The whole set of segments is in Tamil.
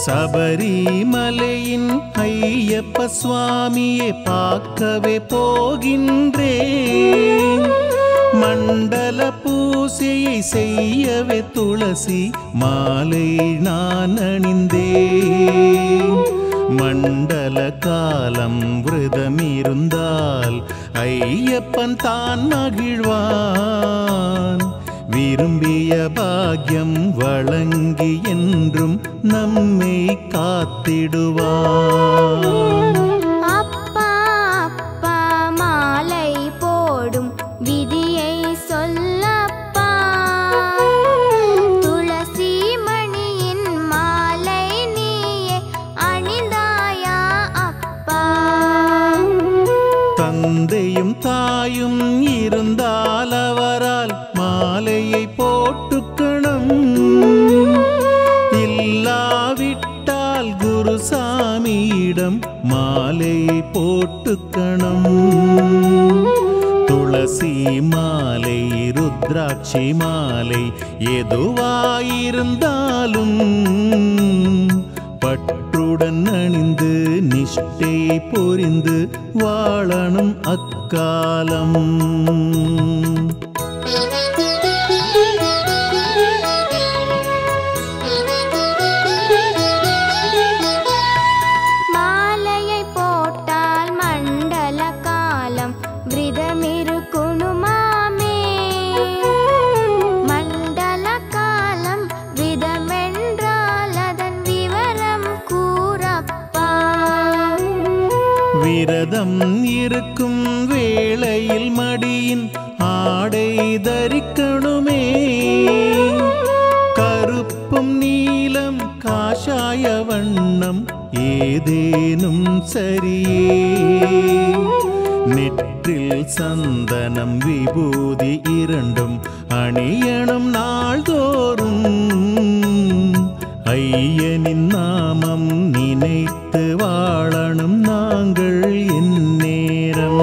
சபரிமலையின் ஐயப்ப சுவாமியை பார்க்கவே போகின்றேன் மண்டல பூசையை செய்யவே துளசி மாலை நான் அணிந்தேன் மண்டல காலம் விரதம் இருந்தால் ஐயப்பன் தான் மகிழ்வான் விரும்பிய பாக்கியம் வழங்கி என்றும் நம்மை காத்திடுவான் அப்பா அப்பா மாலை போடும் விதியை சொல்லப்பா துளசி மணியின் மாலை நீயே அணிந்தாயா அப்பா தந்தையும் தாயும் இருந்தால் அவரால் மாலையை போட்டுக்கணும் இல்லாவிட்டால் குருசாமியிடம் மாலையை போட்டுக்கணும் துளசி மாலை ருத்ராட்சி மாலை எதுவாயிருந்தாலும் பற்றுடன் அணிந்து நிஷ்டை பொரிந்து வாழணும் அக்காலம் மாலையை போட்டால் மண்டல காலம் விரதமிருக்குணுமாமே மண்டல காலம் விதமென்றால் அதன் விவரம் கூறப்பா விரதம் இருக்கும் வேளையில் மடியின் ஆடை தரிக்கணுமே கருப்பும் நீலம் காஷாய வண்ணம் ஏதேனும் சரியே நெற்றில் சந்தனம் விபூதி இரண்டும் அணியணும் நாள்தோறும் ஐயனின் நாமம் நினைத்து வாழணும் நாங்கள் எந்நேரம்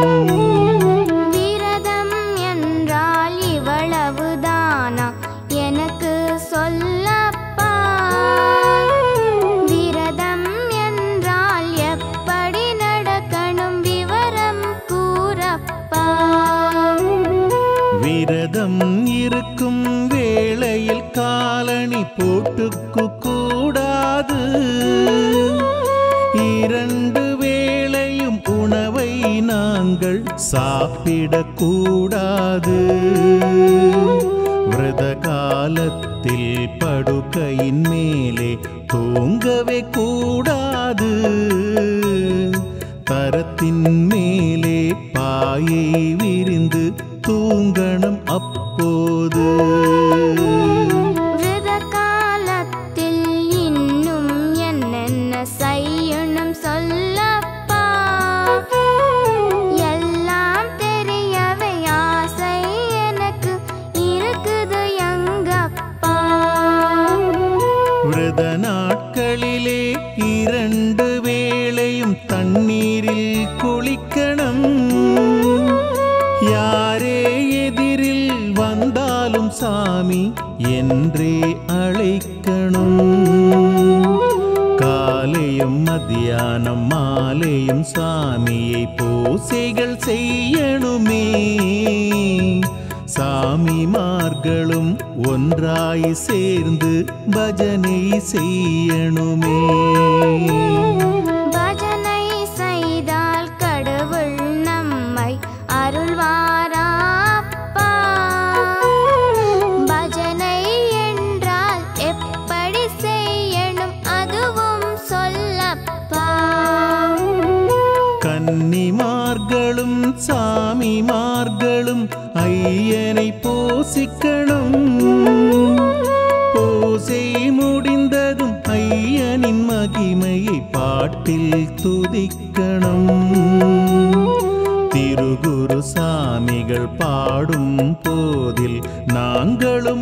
விரதம் என்றால் இவ்வளவுதானா எனக்கு சொல்லப்பா விரதம் என்றால் எப்படி நடக்கணும் விவரம் கூறப்பா விரதம் இருக்கும் வேளையில் காலணி போட்டுக்கு கூடாது இரண்டு வேளையும் உணவை நாங்கள் சாப்பிடக்கூடாது விரத காலத்தில் படுக்கையின் மேலே தூங்கவே கூடாது தரத்தின் மேலே பாயை விரிந்து தூங்கணும் அப்போது விரத காலத்தில் இன்னும் என்னென்ன செய்யணும் சொல்லப்பா எல்லாம் தெரியவே ஆசை எனக்கு இருக்குது எங்கப்பா விரத நாட்களிலே இரண்டு வேளையும் தண்ணீரில் குளிக்கணும் யாரே எதிரில் வந்தாலும் சாமி என்றே அழைக்கணும் காலையும் மத்தியானம் மாலையும் சாமியை பூசைகள் செய்யணுமே சாமிமார்களும் ஒன்றாய் சேர்ந்து பஜனை செய்யணுமே பஜனை செய்தால் கடவுள் நம்மை அருள்வாராப்பா பஜனை என்றால் எப்படி செய்யணும் அதுவும் சொல்லப்பா கன்னிமார்களும் சாமிமார்களும் ஐயனை போசிக்கணும் பூசை முடிந்ததும் ஐயனின் மகிமையை பாட்டில் துதிக்கணும் திருகுரு சாமிகள் பாடும் போதில் நாங்களும்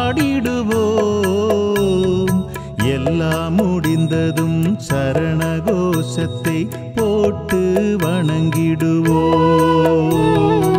பாடிடுவோம் எல்லாம் முடிந்ததும் சரண கோஷத்தை போட்டு வணங்கிடுவோம்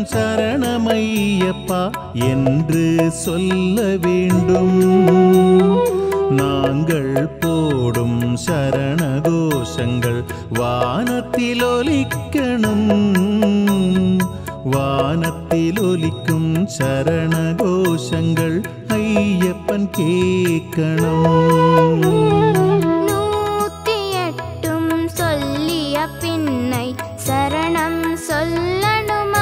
சரணமையப்பா என்று சொல்ல வேண்டும் நாங்கள் போடும் சரண கோஷங்கள் வானத்தில் ஒலிக்கணும் வானத்தில் ஒலிக்கும் சரண கோஷங்கள் ஐயப்பன் கேட்கணும் நூத்தி எட்டும் சொல்லிய பின்னை சரணம் சொல்லணுமா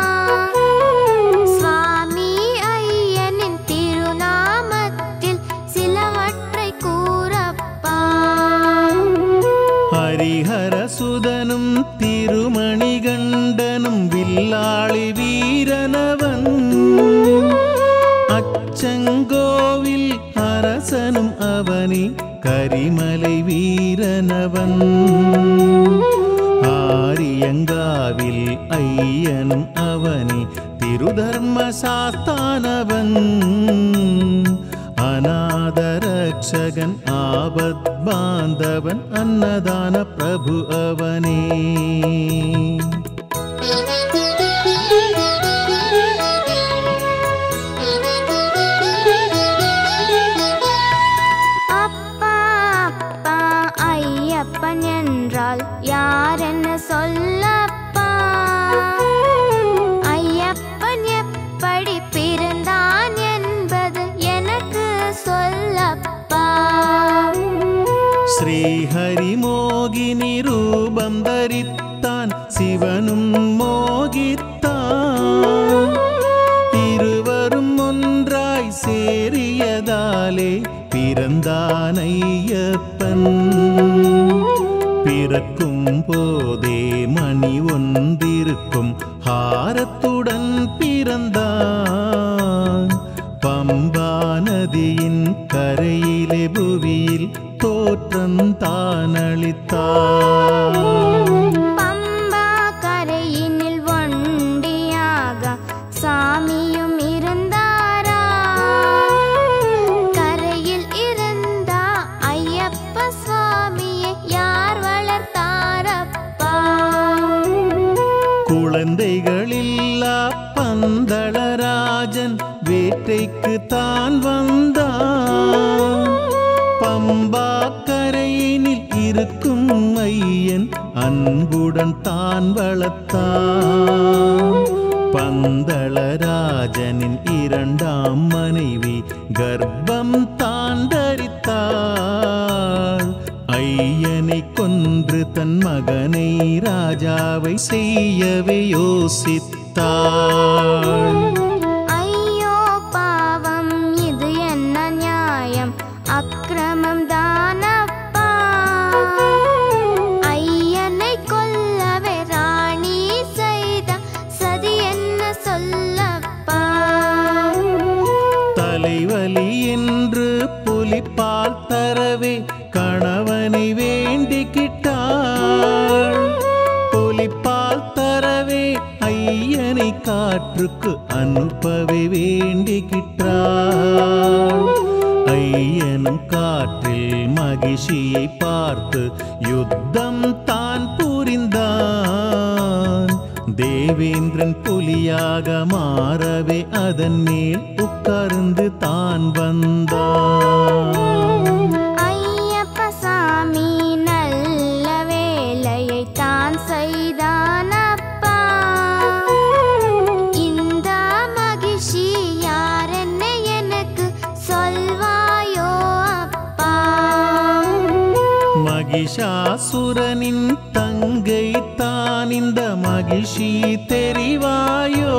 சுவாமி ஐயனின் திருநாமத்தில் சிலவற்றை கூறப்பா ஹரிஹர சுதனும் திருமணிகண்டனும் வில்லாளி வீரனவன் அச்சங்கோவில் அரசனும் அவனி கரிமலை வீரனவன் ஆரியங்காவில் ஐயனும் அவனி திருதர்ம சாஸ்தானவன் அநாதரக்ஷகன் ஆபத் பாந்தவன் அன்னதான பிரபு அவனே அப்பா அப்பா ஐயப்பன் என்றால் யார் என்ன சொல்லப்பா ஐயப்பன் எப்படி பிறந்தான் என்பது எனக்கு சொல்லப்பா ஸ்ரீஹரி மோகினி ரூபம் தரித்தான் சிவனும் மோகித்தான் இருவரும் ஒன்றாய் சேரியதாலே பிறந்தான் ஐயப்பன் பிறக்கும் போதே மணி ஒன்றிருக்கும் ஹாரத்துடன் பிறந்தான் பம்பா நதியின் கரையிலே புவியில் தோற்றம் தானளித்தான் பம்பா கரையினில் ஒண்டியாக சாமியும் இருந்தாரா கரையில் இருந்தா ஐயப்ப சுவாமியை யார் வளர்த்தாரப்பா குழந்தைகளில்லா பந்தளராஜன் வேட்டைக்கு தான் வந்தான் பம்பா கரையினில் இருக்கும் ஐயன் அன்புடன் தான் வளர்த்தான் பந்தளராஜனின் இரண்டாம் மனைவி கர்ப்பம் தான் தரித்தாள் ஐயனை கொன்று தன் மகனை ராஜாவை செய்யவே யோசித்தாள் ஐயோ பாவம் இது என்ன நியாயம் அக்கிரமம் தானப்பா ஐயனை கொல்லவே ராணி செய்த சதி என்ன சொல்லப்பா தலைவலி என்று புலிப்பால் தரவே கணவனை வேண்டிக்கிட்டாள் புலிப்பால் தரவே ஐயனை காற்றுக்கு அனுப்பவே வேண்டிக்கிட்டாள் ஐயனும் காற்றில் மகிழ்ச்சியை பார்த்து யுத்தம் தான் புரிந்தான் தேவேந்திரன் புலியாக மாறவே அதன் மேல் உட்கார்ந்து தான் வந்தான் ஐயப்ப சாமி நல்ல வேலையை தான் செய்தானப்பா இந்த மகிழ்ச்சி யாரென்ன எனக்கு சொல்வாயோ அப்பா மகிஷாசுரனின் தங்கை தான் இந்த மகிழ்ச்சி தெரிவாயோ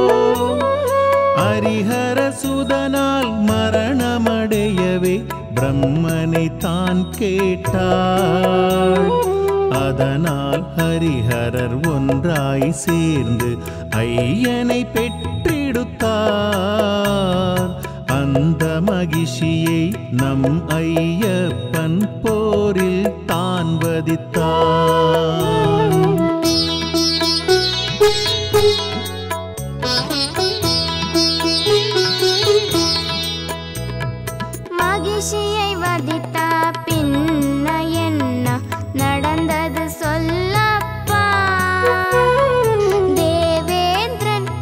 ஹரிஹர சுதனால் மரணமடையவே பிரம்மனை தான் கேட்டாள் அதனால் ஹரிஹரர் ஒன்றாய் சேர்ந்து ஐயனை பெற்றெடுத்தார் அந்த மகிழ்ச்சியை நம் ஐயப்பன் போரில் தான் வதித்தான் மகிழ்ச்சியை வதித்த பின்ன என்ன நடந்தது சொல்லப்பா தேவேந்திரன்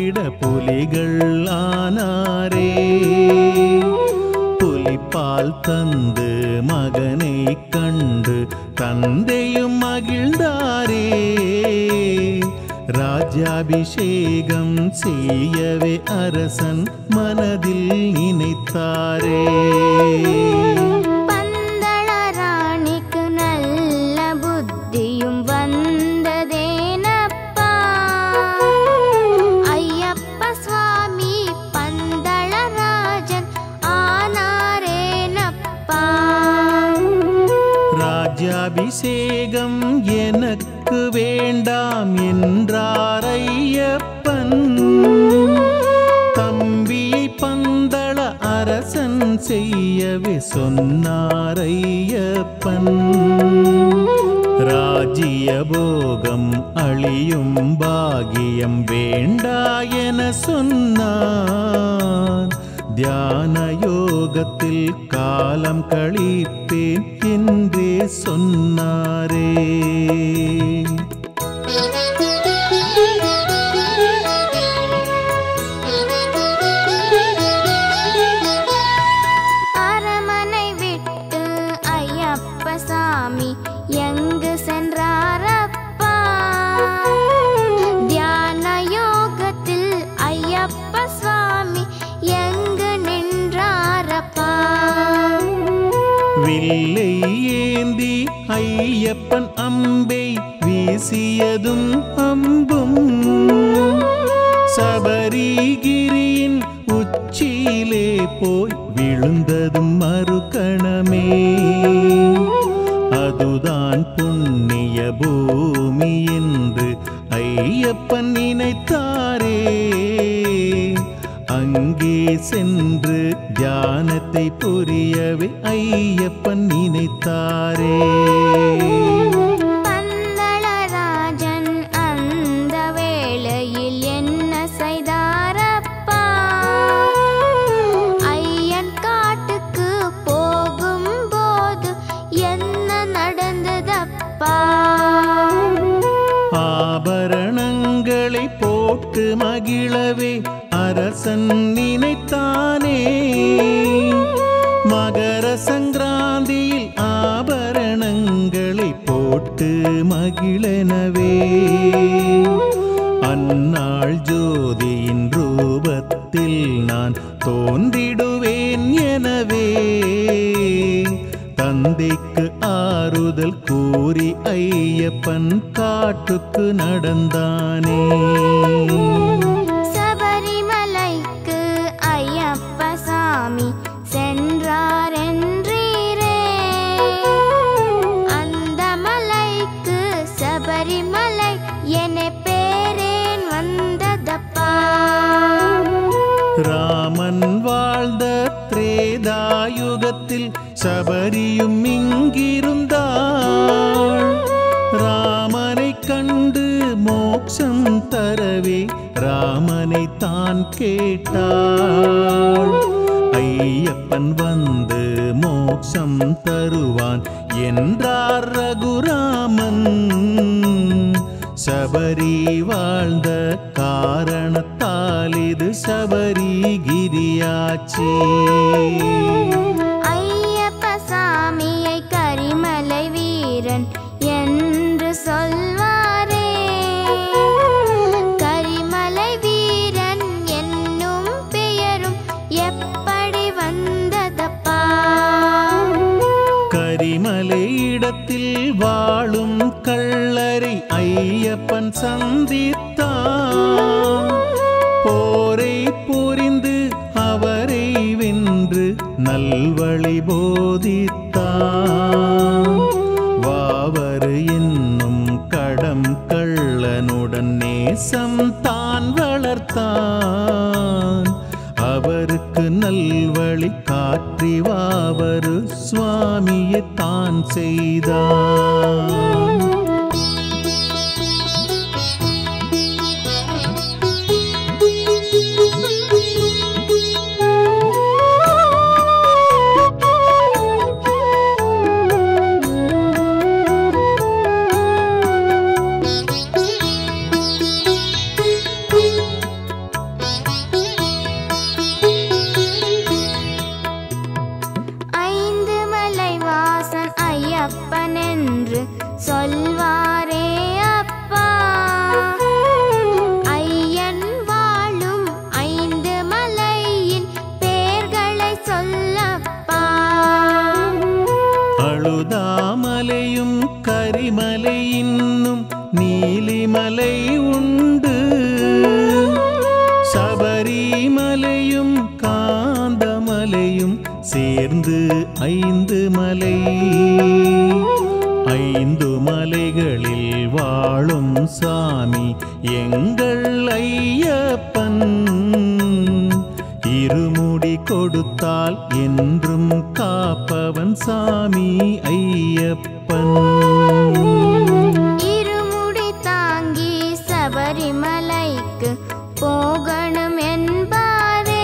காத்திட புலிகள் ஆனாரே புலிப்பால் தந்து மகனை கண்டு தந்தையும் மகிழ்ந்தாரே ராஜாபிஷேகம் செய்யவே அரசன் மனதில் நினைத்தாரே பந்தள ராணிக்கு நல்ல புத்தியும் வந்ததேனப்பா ஐயப்ப சுவாமி பந்தள ராஜன் ஆனாரேனப்பா ராஜ்யாபிஷேகம் எனக்கு வேண்டாம் என்றார் ஐயப்பன் தம்பியை பந்தள அரசன் செய்யவே சொன்னார் ஐயப்பன் ராஜ்ய போகம் அழியும் பாகியம் வேண்டா என சொன்னார் தியான யோகத்தில் காலம் கழிப்பேன் என்றே சொன்னாரே அரமனை விட்டு ஐயப்ப சாமி எங்கு சென்றாரப்பா தியான யோகத்தில் ஐயப்ப சுவாமி எங்கு நின்றாரப்பா வில்லை ஏந்தி ஐயப்பன் அம்பை வீசியதும் அம்பும் சபரிகிரியின் உச்சியிலே போய் விழுந்ததும் மறுகணமே அதுதான் புண்ணிய பூமி என்று ஐயப்பன் நினைத்தாரே அங்கே சென்று தியானத்தை புரியவே ஐயப்பன் நினைத்தாரே பந்தளராஜன் அந்த வேளையில் என்ன செய்தாரப்பா ஐயன் காட்டுக்கு போகும்போது என்ன நடந்ததப்பா ஆபரணங்களை போட்டு மகிழவே அரசன் நினைத்தானே மகர சங்கராந்தியில் ஆபரணங்களை போட்டு மகிழனவே அந்நாள் ஜோதியின் ரூபத்தில் நான் தோன்றிடுவேன் எனவே தந்தைக்கு ஆறுதல் கூறி ஐயப்பன் காட்டுக்கு நடந்தானே சபரிமலைக்கு ஐயப்ப சாமி சென்றாரென்றீரே அந்த மலைக்கு சபரிமலை என பேரேன் வந்ததப்பா ராமன் வாழ்ந்த திரேதாயுகத்தில் சபரியும் இங்கிருந்தாள் ராமனை கண்டு மோட்சம் தரவே ராமனை தான் கேட்டாள் ஐயப்பன் வந்து மோட்சம் தருவான் என்றார் ரகுராமன் சபரி வாழ்ந்த காரணத்தால் இது சபரி கிரியாச்சே ஐயப்ப சாமியை கரிமலை வீரன் என்று சொல்வாரே கரிமலை வீரன் என்னும் பெயரும் எப்படி வந்ததப்பா கரிமலை இடத்தில் வாழும் கள்ளரை ஐயப்பன் சந்தித்தான் போரை புரிந்து அவரை வென்று நல்வழி போதித்தான் வாவரு என்னும் கடம் கள்ளனுடன் நேசம் தான் வளர்த்தான் அவருக்கு நல்வழி காற்றி வாவரு சுவாமியை தான் செய்தான் சொல்வாரே அப்பா ஐயன் வாழும் ஐந்து மலையின் பேர்களை சொல்லப்பா அழுதாமலையும் கரிமலை இன்னும் நீலிமலை உண்டு சபரிமலையும் காந்தமலையும் சேர்ந்து ஐந்து மலை ஐந்து மலைகளில் வாழும் சாமி எங்கள் ஐயப்பன் இருமுடி கொடுத்தால் என்றும் காப்பவன் சாமி ஐயப்பன் இருமுடி தாங்கி சபரிமலைக்கு போகணும் என்பாரே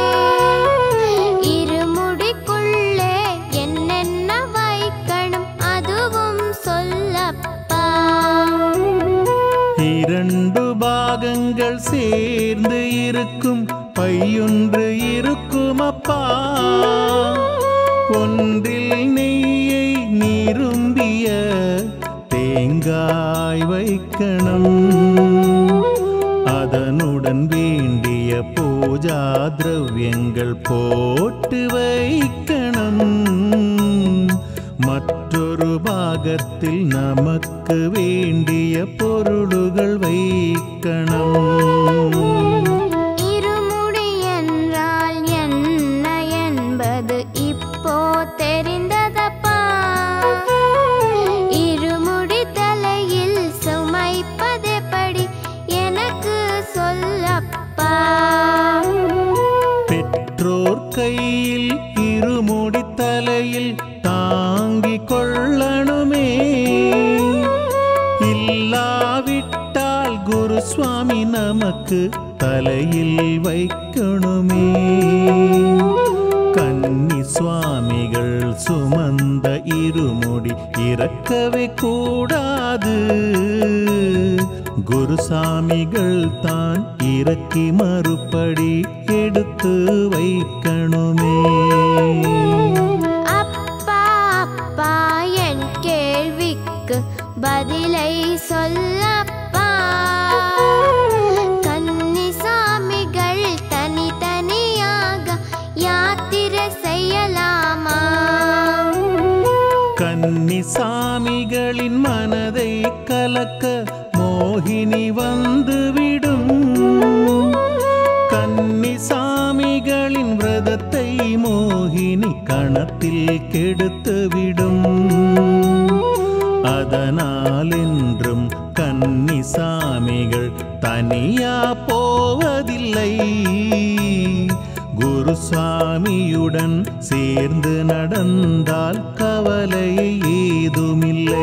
இருமுடிக்குள்ளே என்னென்ன வைக்கணும் அதுவும் சொல்லப்பா இரண்டு பாகங்கள் சேர்ந்து இருக்கும் பையொன்று இருக்கும் அப்பா ஒன்றில் நெய்யை நிரும்பிய தேங்காய் வைக்கணும் அதனுடன் வேண்டிய பூஜா திரவியங்கள் போட்டு வைக்கணும் மற்றொரு பாகத்தில் நமக்கு வேண்டிய பொருளுகள் வைக்கணும் இருமுடி என்றால் என்ன என்பது இப்போ தெரிந்ததப்பா இருமுடி தலையில் சுமைப்பதெப்படி எனக்கு சொல்லப்பா பெற்றோர் கையில் இருமுடி தலையில் தாங்கிக் கொள்ளணுமே இல்லாவிட்டால் குருசுவாமி நமக்கு தலையில் வைக்கணுமே கன்னி சுவாமிகள் சுமந்த இருமுடி இறக்கவே கூடாது குருசாமிகள் தான் இறக்கி மறுபடி எடுத்து வைக்கணுமே அப்பா அப்பா என் கேள்விக்கு பதிலை சொல்லப்பா கன்னிசாமிகள் தனித்தனியாக யாத்திரை செய்யலாமா கன்னிசாமிகளின் மனதை கலக்க மோகினி வந்துவிடும் கன்னிசாமிகளின் விரதத்தை மோகினி கணத்தில் கெடுத்துவிடும் அதனால் என்றும் கன்னிசாமிகள் தனியா போவதில்லை குருசாமியுடன் சேர்ந்து நடந்தால் கவலை ஏதுமில்லை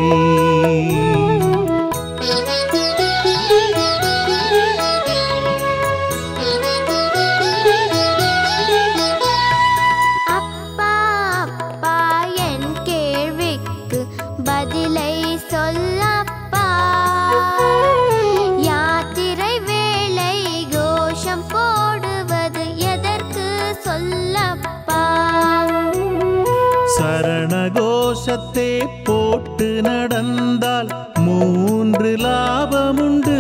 அப்பா அப்பா என் கேள்விக்கு பதிலை சொல்லப்பா யாத்திரை வேளை கோஷம் போடுவது எதற்கு சொல்லப்பா சரணகோஷத்தை போட்டு நடந்தால் மூன்று லாபமுண்டு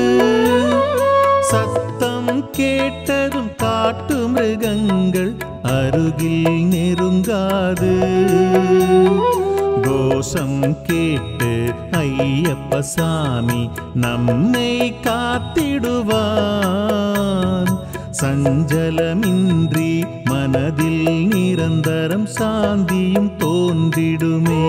சத்தம் கேட்டதும் காட்டு மிருகங்கள் அருகில் நெருங்காது கோஷம் கேட்டு ஐயப்ப சாமி நம்மை காத்திடுவான் சஞ்சலமின்றி மனதில் நிரந்தரம் சாந்தியும் தோன்றிடுமே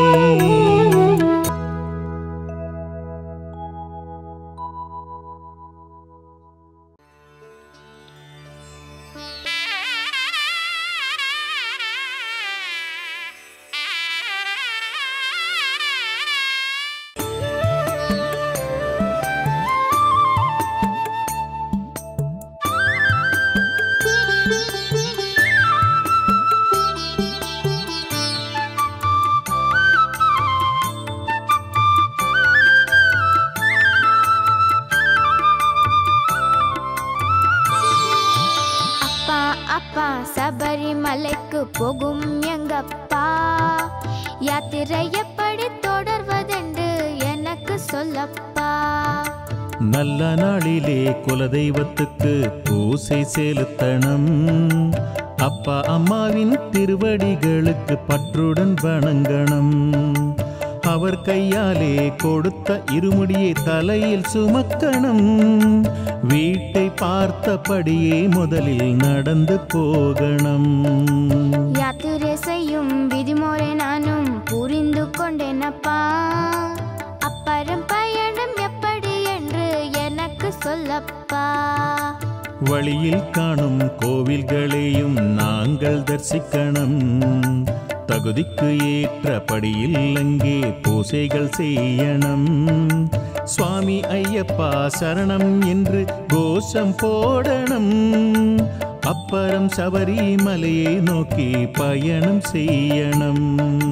அப்பா அப்பா சபரிமலைக்கு போகும் எங்கப்பா யாத்திரை எப்படி தொடர்வதென்று சொல்லப்பா நல்ல நாளிலே குலதெய்வத்துக்கு பூசை செலுத்தணும் அப்பா அம்மாவின் திருவடிகளுக்கு பற்றுடன் வணங்கணும் அவர் கையாலே கொடுத்த இருமுடியை தலையில் சுமக்கணும் வீட்டை பார்த்தபடியே முதலில் நடந்து போகணும் யாத்திரை செய்யும் விதிமுறை நானும் புரிந்து கொண்டேனப்பா அப்பறம் பயணம் எப்படி என்று எனக்கு சொல்லப்பா வழியில் காணும் கோவில்களையும் நாங்கள் தரிசிக்கணும் தகுதிக்கு ஏற்றபடியில் அங்கே பூசைகள் செய்யணும் சுவாமி ஐயப்பா சரணம் என்று கோஷம் போடணும் அப்பறம் சபரிமலையை நோக்கி பயணம் செய்யணும்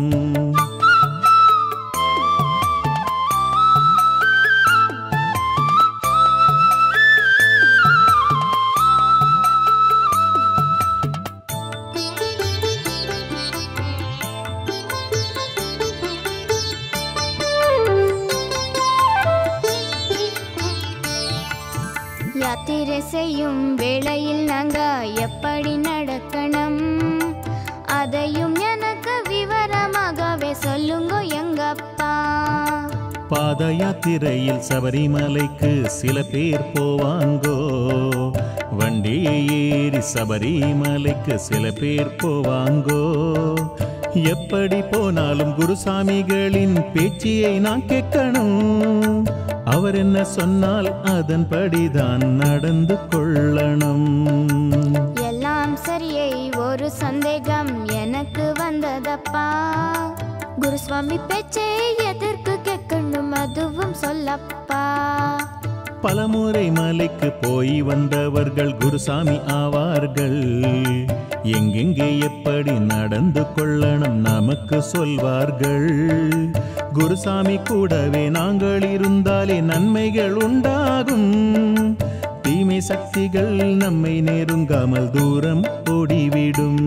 யாத்திரை செய்யும் வேளையில் நாங்க எப்படி நடக்கணும் அதையும் எனக்கு விவரமாகவே சொல்லுங்க எங்கப்பா பாத யாத்திரையில் சபரிமலைக்கு சில பேர் போவாங்கோ வண்டியை ஏறி சபரிமலைக்கு சில பேர் போவாங்கோ எப்படி போனாலும் குருசாமிகளின் பேச்சியை நான் கேட்கணும் அவர் என்ன சொன்னால் அதன்படிதான் நடந்து கொள்ளணும் எல்லாம் சரியை ஒரு சந்தேகம் எனக்கு வந்ததப்பா குருசுவாமி பேச்சை எதற்கு கேட்கணும் அதுவும் சொல்லப்பா பலமுறை மலைக்கு போய் வந்தவர்கள் குருசாமி ஆவார்கள் எங்கெங்கே எப்படி நடந்து கொள்ளணும் நமக்கு சொல்வார்கள் குருசாமி கூடவே நாங்கள் இருந்தாலே நன்மைகள் உண்டாகும் தீமை சக்திகள் நம்மை நெருங்காமல் தூரம் ஓடிவிடும்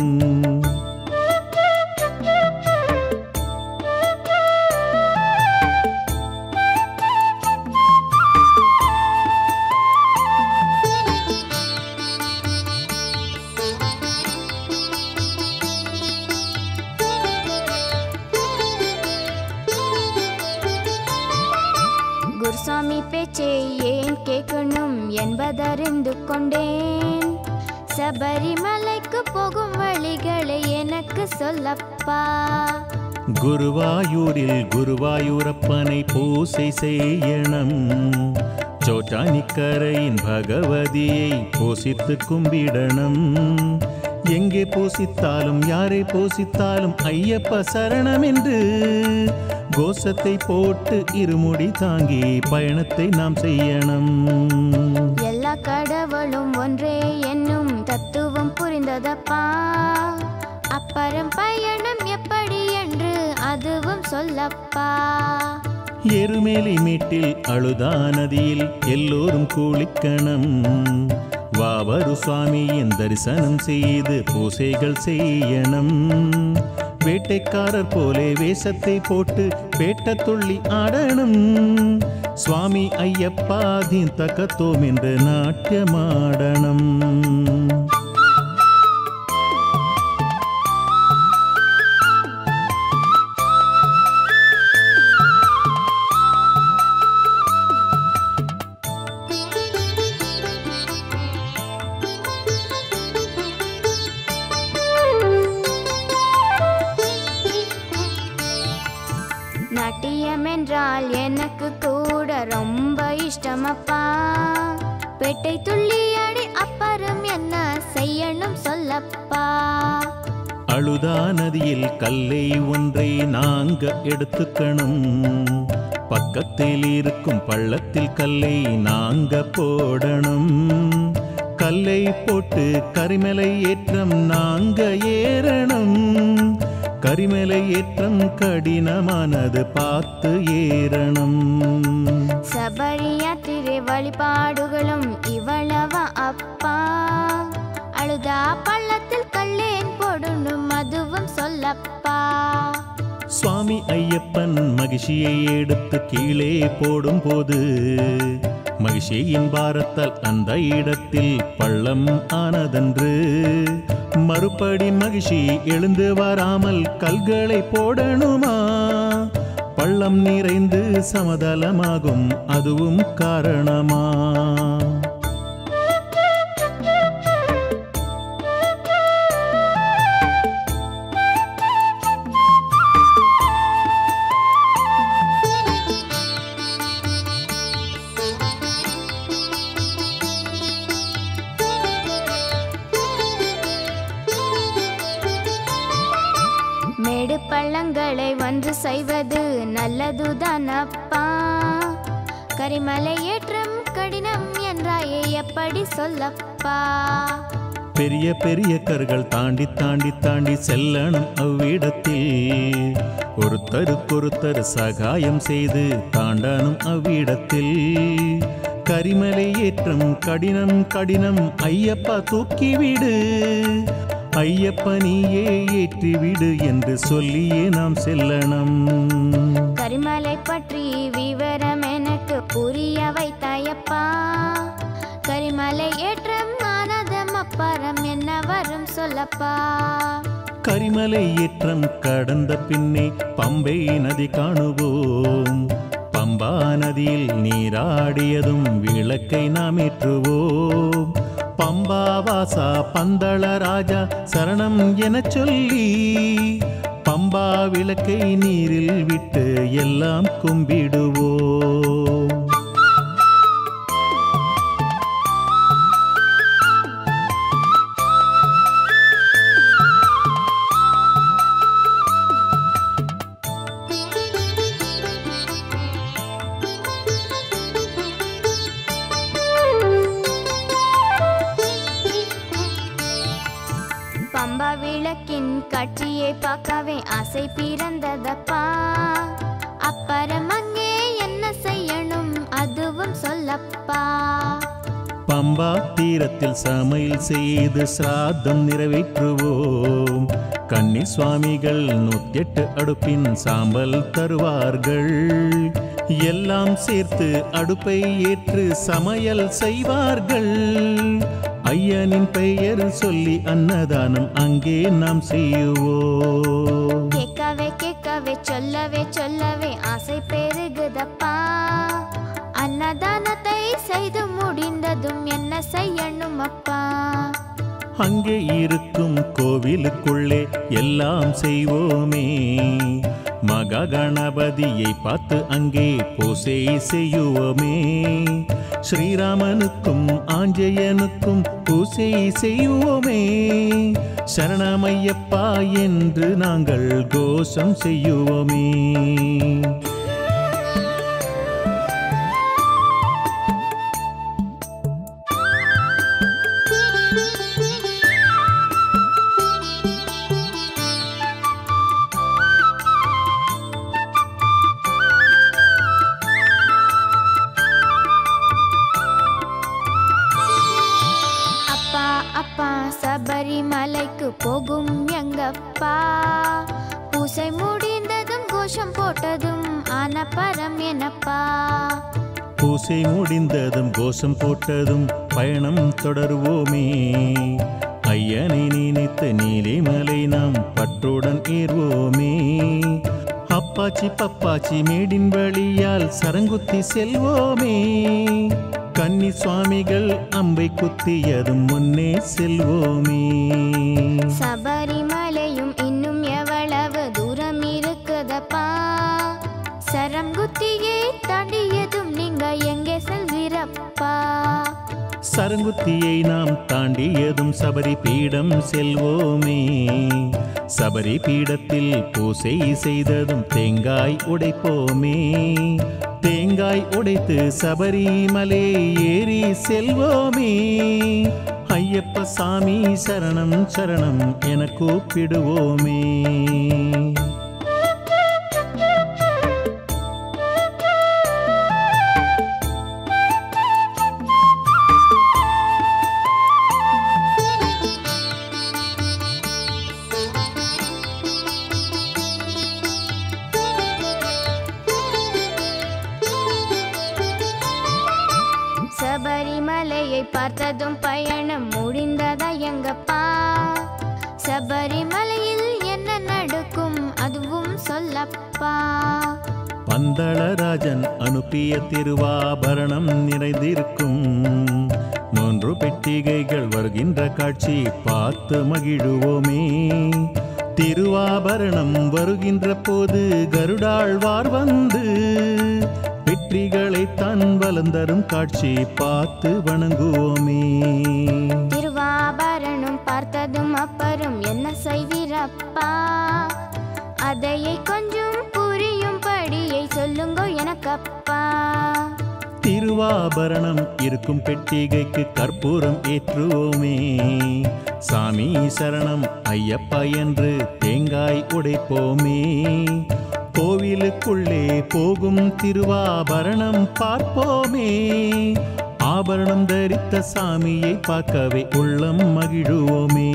குருசாமி பேச்சை ஏன் கேட்கணும் என்பதறிந்து கொண்டேன் சபரிமலைக்கு போகும் வழிகளை எனக்கு சொல்லப்பா குருவாயூரில் குருவாயூரப்பனை பூசை செய்யணும் சோட்டானிக்கரையின் பகவதியை பூசித்து கும்பிடணும் எங்கே பூசித்தாலும் யாரை பூசித்தாலும் ஐயப்ப சரணம் என்று கோஷத்தை போட்டு இருமுடி தாங்கி பயணத்தை நாம் செய்யணும் எல்லா கடவுளும் ஒன்றே என்னும் தத்துவம் புரிந்ததப்பா அப்பறம் பயணம் எப்படி என்று அதுவும் சொல்லப்பா எருமேலி மேட்டில் அழுதா நதியில் எல்லோரும் குளிக்கணும் வாவரு சுவாமியின் தரிசனம் செய்து பூசைகள் செய்யணும் வேட்டைக்காரர் போலே வேஷத்தை போட்டு வேட்ட துள்ளி ஆடணும் சுவாமி ஐயப்பா தீன் தக்கத்தோம் என்று நாட்டியமாடணும் நாட்டியம் என்றால் எனக்கு கூட ரொம்ப இஷ்டமப்பா பெட்டை துள்ளியாடி அப்பறம் என்ன செய்யணும் சொல்லப்பா அழுதா நதியில் கல்லை ஒன்றை நாங்க எடுத்துக்கணும் பக்கத்தில் இருக்கும் பள்ளத்தில் கல்லை நாங்க போடணும் கல்லை போட்டு கரிமலை ஏற்றம் நாங்க ஏறணும் கரிமலை ஏற்றம் கடினமானது பார்த்து ஏறணும் சபரி யாத்திரை வழிபாடுகளும் இவ்வளவா அப்பா அழுதா பள்ளத்தில் கல்லேன் போடணும் அதுவும் சொல்லப்பா சுவாமி ஐயப்பன் மகிழ்ச்சியை எடுத்து கீழே போடும்போது மகிழ்ச்சியின் பாரத்தால் அந்த இடத்தில் பள்ளம் ஆனதென்று மறுபடி மகிழ்ச்சி எழுந்து வராமல் கல்களை போடணுமா பள்ளம் நிறைந்து சமதளமாகும் அதுவும் காரணமா மேடு பள்ளங்களை ஒன்று செய்வது நல்லதுதான் அப்பா கரிமலை ஏற்றம் கடினம் என்றாயே எப்படி சொல்லப்பா பெரிய பெரிய கர்கள் தாண்டி தாண்டி தாண்டி செல்லணும் அவ்விடத்தில் ஒருத்தருக்கொருத்தர் சகாயம் செய்து தாண்டனும் அவ்விடத்தில் கரிமலை ஏற்றம் கடினம் கடினம் ஐயப்பா தூக்கிவிடு ஐயப்ப நீயே ஏற்றிவிடு என்று சொல்லியே நாம் செல்லணும் கரிமலை பற்றி விவரம் எனக்கு புரிய வைத்தாயப்பா கரிமலை ஏற்றம் ஆனதம் அப்பாரம் என்ன வரும் சொல்லப்பா கரிமலை ஏற்றம் கடந்த பின்னே பம்பை நதி காணுவோம் பம்பா நதியில் நீராடியதும் விளக்கை நாம் ஏற்றுவோம் பம்பா வாசா பந்தள ராஜா சரணம் எனச் சொல்லி பம்பா விளக்கை நீரில் விட்டு எல்லாம் கும்பிடுவோம் பம்பா விளக்கின் காட்சியை பார்க்கவே ஆசை பிறந்ததப்பா அப்புறம் அங்கே என்ன செய்யணும் அதுவும் சொல்லப்பா பம்பா தீரத்தில் சமையல் செய்து சிராத்தம் நிறைவேற்றுவோம் கன்னி சுவாமிகள் நூத்தெட்டு அடுப்பின் சாம்பல் தருவார்கள் எல்லாம் சேர்த்து அடுப்பை ஏற்று சமையல் செய்வார்கள் ஐயனின் பெயர் சொல்லி அன்னதானம் அங்கே நாம் செய்யுவோம் கேட்கவே கேட்கவே சொல்லவே சொல்லவே ஆசை பெருகுதப்பா அன்னதானத்தை செய்து முடிந்ததும் என்ன செய்யணும் அப்பா அங்கே இருக்கும் கோவிலுக்குள்ளே எல்லாம் செய்வோமே மகா கணபதியை பார்த்து அங்கே பூசை செய்யுவோமே ஸ்ரீராமனுக்கும் ஆஞ்சயனுக்கும் பூசை செய்வோமே சரணமையப்பா என்று நாங்கள் கோஷம் செய்யுவோமே அப்பா அப்பா சபரிமலைக்கு போகும் எங்கப்பா பூசை முடிந்ததும் கோஷம் போட்டதும் ஆன பரம் எனப்பா பூசை முடிந்ததும் கோஷம் போட்டதும் பயணம் தொடருவோமே ஐயனை நினைத்து நீலிமலை நாம் பற்றுடன் ஏறுவோமே அப்பாச்சி பப்பாச்சி மேடின் வழியால் சரங்குத்தி செல்வோமே கன்னி சுவாமிகள் அம்பை குத்தியதும் முன்னே செல்வோமே சபரிமலையும் இன்னும் எவ்வளவு தூரம் இருக்குதப்பா சரம் குத்தியை தாண்டியதும் நீங்க எங்கே செல்கிறப்பா சரங்குத்தியை நாம் தாண்டியதும் சபரி பீடம் செல்வோமே சபரி பீடத்தில் பூசை செய்ததும் தேங்காய் உடைப்போமே தேங்காய் உடைத்து சபரிமலை ஏறி செல்வோமே ஐயப்ப சாமி சரணம் சரணம் என கூப்பிடுவோமே சபரிமலையை பார்த்ததும் பயணம் முடிந்ததா எங்கப்பா சபரிமலையில் என்ன நடக்கும் அதுவும் சொல்லப்பா பந்தளராஜன் அனுப்பிய திருவாபரணம் நிறைந்திருக்கும் மூன்று பெட்டிகைகள் வருகின்ற காட்சி பார்த்து மகிழுவோமே திருவாபரணம் வருகின்ற போது கருடாழ்வார் வந்து வெற்றிகளை தன் வலந்தரும் காட்சி பார்த்து வணங்குவோமே திருவாபரணம் பார்த்ததும் அப்பரும் என்ன செய்வீரப்பா அதையை கொஞ்சம் புரியும்படியை சொல்லுங்க எனக்கப்பா திருவாபரணம் இருக்கும் பெட்டிகைக்கு கற்பூரம் ஏற்றுவோமே சாமி சரணம் ஐயப்பா என்று தேங்காய் உடைப்போமே கோவிலுக்குள்ளே போகும் திருவாபரணம் பார்ப்போமே ஆபரணம் தரித்த சாமியை பார்க்கவே உள்ளம் மகிழுவோமே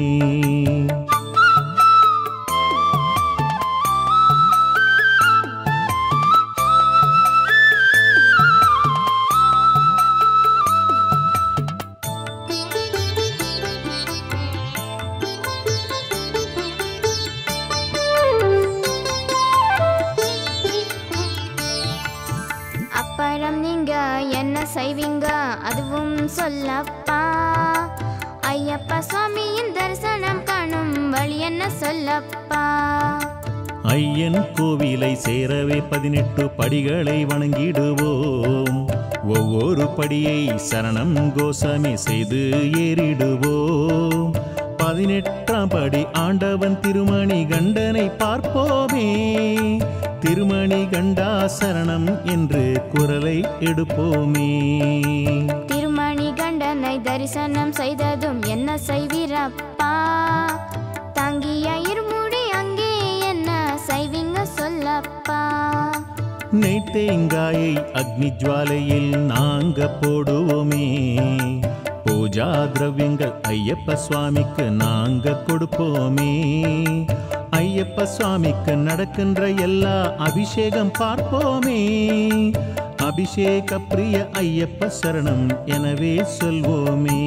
அப்புறம் நீங்க என்ன செய்வீங்க அதுவும் சொல்லப்பா ஐயப்பா சுவாமியின் தரிசனம் காணும் வழி என்ன சொல்லப்பா ஐயன் கோவிலை சேரவே பதினெட்டு படிகளை வணங்கிடுவோம் ஒவ்வொரு படியை சரணம் கோசாமி செய்து ஏறிடுவோம் பதினெட்டாம் படி ஆண்டவன் திருமணி கண்டனை பார்ப்போமே திருமணி கண்டா சரணம் என்று குரலை எடுப்போமே திருமணி கண்டனை தரிசனம் செய்ததும் என்ன செய்வீரப்பா தங்கிய இருமுடி அங்கே என்ன செய்வீங்க சொல்லப்பா நெய் தேங்காயை அக்னி ஜுவாலையில் நாங்க போடுவோமே பூஜா திரவியங்கள் ஐயப்ப சுவாமிக்கு நாங்க கொடுப்போமே ஐயப்ப சுவாமிக்கு நடக்கின்ற எல்லா அபிஷேகம் பார்ப்போமே அபிஷேக பிரிய ஐயப்ப சரணம் எனவே சொல்வோமே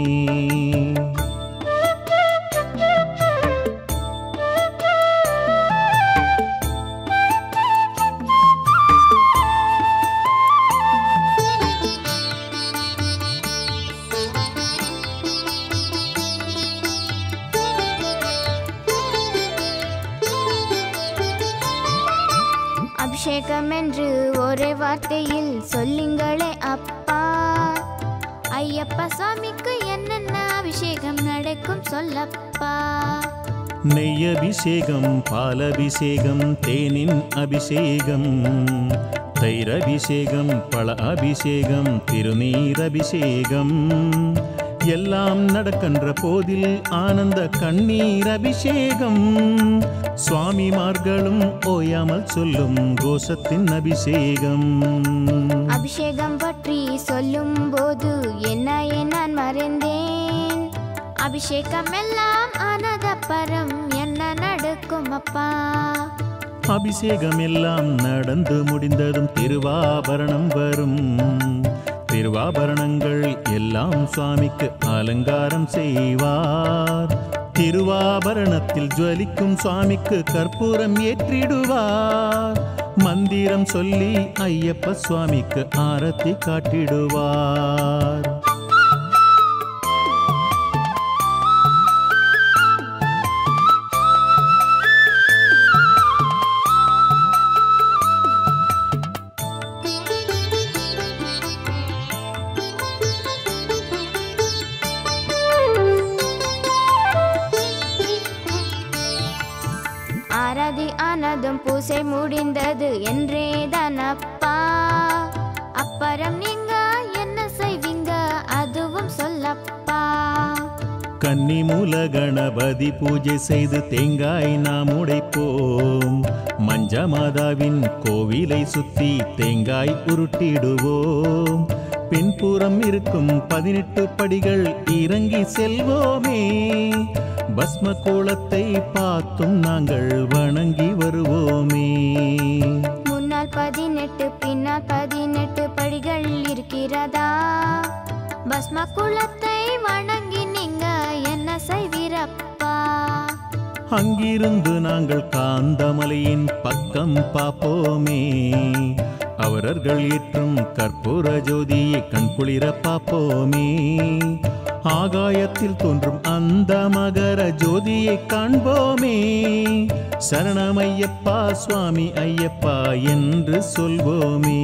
அபிஷேகம் என்று ஒரே வார்த்தையில் சொல்லுங்களே அப்பா ஐயப்பா சுவாமிக்கு என்னென்ன அபிஷேகம் நடக்கும் சொல்லப்பா நெய் அபிஷேகம் பாலபிஷேகம் தேனின் அபிஷேகம் தயிர் அபிஷேகம் பழ அபிஷேகம் திருநீர் அபிஷேகம் எல்லாம் நடக்கின்ற போதில் ஆனந்த கண்ணீர் அபிஷேகம் சுவாமிமார்களும் ஓயாமல் சொல்லும் கோஷத்தின் அபிஷேகம் அபிஷேகம் பற்றி சொல்லும் போது என்னையே நான் மறந்தேன் அபிஷேகம் எல்லாம் ஆனதப்பறம் என்ன நடக்கும் அப்பா அபிஷேகம் எல்லாம் நடந்து முடிந்ததும் திருவாபரணம் வரும் திருவாபரணங்கள் எல்லாம் சுவாமிக்கு அலங்காரம் செய்வார் திருவாபரணத்தில் ஜுவலிக்கும் சுவாமிக்கு கற்பூரம் ஏற்றிடுவார் மந்திரம் சொல்லி ஐயப்ப சுவாமிக்கு ஆரத்தி காட்டிடுவார் ஆராதி ஆனதும் பூசை முடிந்தது என்றே தான் அப்பா அப்புறம் நீங்க என்ன செய்வீங்க அதுவும் சொல்லப்பா கன்னி மூல கணபதி பூஜை செய்து தேங்காய் நாம் உடைப்போம் மஞ்ச மாதாவின் கோவிலை சுத்தி தேங்காய் உருட்டிடுவோம் பின்புறம் இருக்கும் பதினெட்டு படிகள் இறங்கி செல்வோமே பஸ்ம கோலத்தை பார்த்தும் நாங்கள் வணங்கி வருவோமே முன்னால் பதினெட்டு பின்னால் பதினெட்டு படிகள் இருக்கிறதா பஸ்ம குலத்தை வணங்கி நீங்க என்ன செய்வீரப்பா அங்கிருந்து நாங்கள் காந்தமலையின் பக்கம் பார்ப்போமே அவரர்கள் ஏற்றும் கற்பூர ஜோதியை கண்குளிர பார்ப்போமே ஆகாயத்தில் தோன்றும் அந்த மகர ஜோதியை காண்போமே சரணமையப்பா சுவாமி ஐயப்பா என்று சொல்வோமே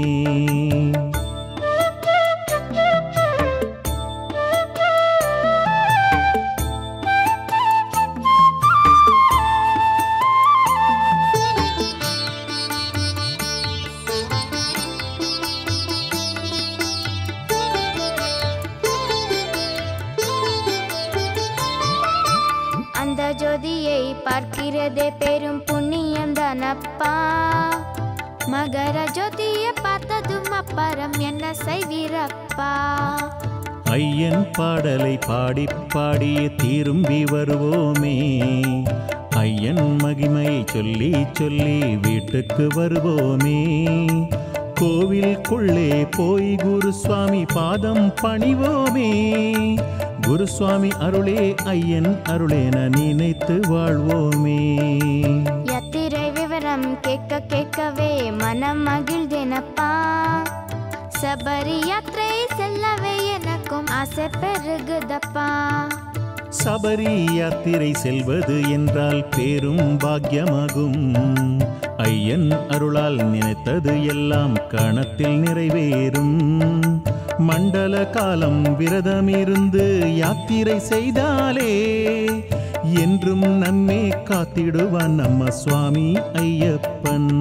அந்த ஜோதியை பார்க்கிறதே பெரும் புண்ணியம் தானப்பா மகர ஜோதியை பார்த்ததும் அப்புறம் என்ன செய்வீரப்பா ஐயன் பாடலை பாடி பாடியே திரும்பி வருவோமே ஐயன் மகிமையை சொல்லி சொல்லி வீட்டுக்கு வருவோமே கோவிலுக்குள்ளே போய் குருசுவாமி பாதம் பணிவோமே குருசுவாமி அருளே ஐயன் அருளேன நினைத்து வாழ்வோமே யாத்திரை விவரம் கேட்க கேட்கவே மனம் மகிழ்ந்தேனப்பா சபரி யாத்திரை செல்லவே எனக்கும் ஆசை பெருகுதப்பா சபரி யாத்திரை செல்வது என்றால் பேரும் பாக்கியமாகும் ஐயன் அருளால் நினைத்தது எல்லாம் கணத்தில் நிறைவேறும் மண்டல காலம் விரதமிருந்து யாத்திரை செய்தாலே என்றும் நம்மே காத்திடுவான் நம்ம சுவாமி ஐயப்பன்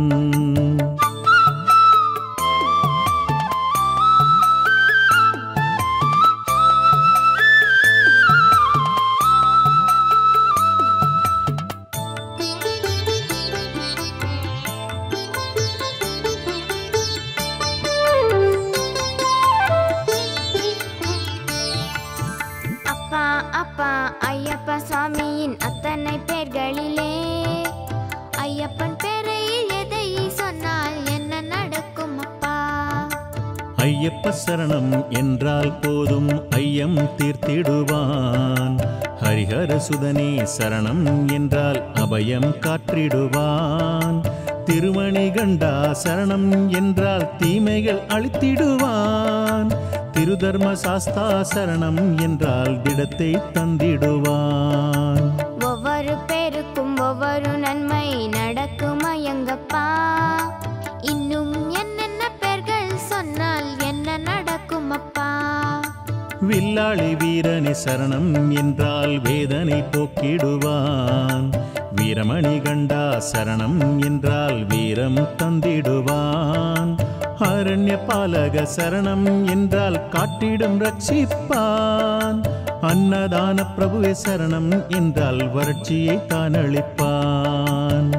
அப்பா அப்பா ஐயப்ப சுவாமியின் அத்தனை பேர்களிலே ஐயப்பன் பேரை எதை சொன்னால் என்ன நடக்கும் அப்பா ஐயப்ப சரணம் என்றால் போதும் ஐயம் தீர்த்திடுவான் ஹரிஹர சுதனே சரணம் என்றால் அபயம் காற்றிடுவான் திருமணி கண்டா சரணம் என்றால் தீமைகள் அழித்திடுவான் திருதர்ம சாஸ்தா சரணம் என்றால் திடத்தை தந்திடுவான் ஒவ்வொரு பேருக்கும் ஒவ்வொரு நன்மை நடக்கும் ஐயங்கப்பா இன்னும் என்னென்ன பேர்கள் சொன்னால் என்ன நடக்கும் அப்பா வில்லாளி வீரனி சரணம் என்றால் வேதனை போக்கிடுவான் வீரமணி கண்டா சரணம் என்றால் வீரம் தந்திடுவான் அரண்ய பாலக சரணம் என்றால் காட்டிடும் ரட்சிப்பான் அன்னதான பிரபுவே சரணம் என்றால் வறட்சியை தான் அளிப்பான்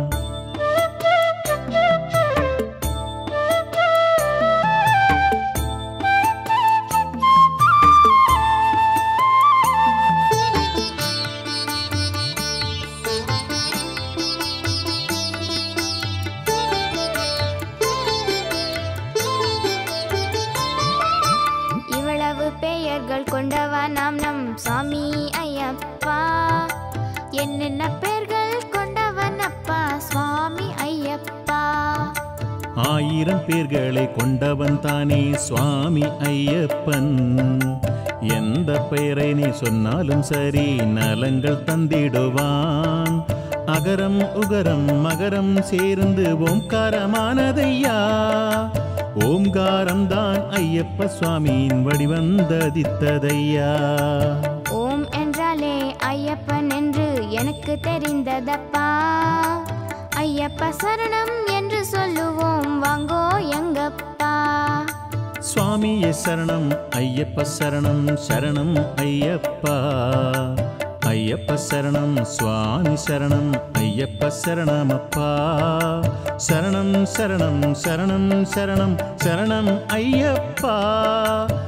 இவ்வளவு பெயர்கள் கொண்டவா நாம் நம் சுவாமி ஐயப்பா என்னென்ன பெயர்கள் கொண்டவன் அப்பா சுவாமி ஐயப்பா ஆயிரம் பேர்களை கொண்டவன் தானே சுவாமி ஐயப்பன் எந்த பெயரை நீ சொன்னாலும் சரி நலங்கள் தந்திடுவான் அகரம் உகரம் மகரம் சேர்ந்து ஓம்காரமானதையா ஓம்காரம் தான் ஐயப்ப சுவாமியின் வடிவந்ததித்ததையா ஓம் என்றாலே ஐயப்பன் என்று எனக்கு தெரிந்ததப்பா ஐயப்ப சரணம் என்று சொல்லுவோம் வாங்கோ எங்கப்பா சுவாமியே சரணம் ஐயப்ப சரணம் சரணம் ஐயப்பா ஐயப்ப சரணம் சுவாமி சரணம் ஐயப்ப சரணமப்பா சரணம் சரணம் சரணம் சரணம் சரணம் ஐயப்பா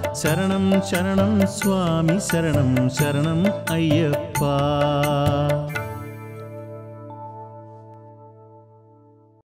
சரணம் சரணம் சுவாமி சரணம் சரணம் ஐயப்பா